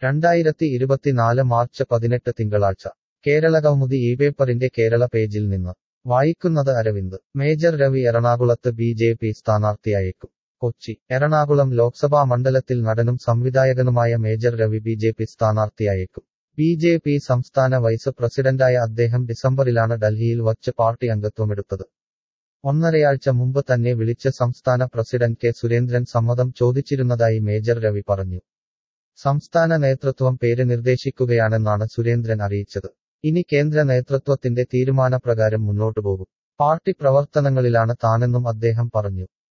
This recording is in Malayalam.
രണ്ടായിരത്തി ഇരുപത്തിനാല് മാർച്ച് പതിനെട്ട് തിങ്കളാഴ്ച കേരള കൗമുദി ഈ പേപ്പറിന്റെ കേരള പേജിൽ നിന്ന് വായിക്കുന്നത് അരവിന്ദ് മേജർ രവി എറണാകുളത്ത് ബി ജെ പി സ്ഥാനാർത്ഥിയായേക്കും കൊച്ചി എറണാകുളം ലോക്സഭാ മണ്ഡലത്തിൽ നടനും സംവിധായകനുമായ major Ravi B J P സ്ഥാനാർത്ഥിയായേക്കും ബി ജെ പി സംസ്ഥാന വൈസ് പ്രസിഡന്റായ അദ്ദേഹം ഡിസംബറിലാണ് ഡൽഹിയിൽ വച്ച് പാർട്ടി അംഗത്വമെടുത്തത് ഒന്നരയാഴ്ച മുമ്പ് തന്നെ വിളിച്ച സംസ്ഥാന പ്രസിഡന്റ് കെ സുരേന്ദ്രൻ സമ്മതം ചോദിച്ചിരുന്നതായി മേജർ രവി പറഞ്ഞു സംസ്ഥാന നേതൃത്വം പേര് നിർദ്ദേശിക്കുകയാണെന്നാണ് സുരേന്ദ്രൻ അറിയിച്ചത് ഇനി കേന്ദ്ര നേതൃത്വത്തിന്റെ തീരുമാനപ്രകാരം മുന്നോട്ടു പോകും പാർട്ടി പ്രവർത്തനങ്ങളിലാണ് താനെന്നും അദ്ദേഹം പറഞ്ഞു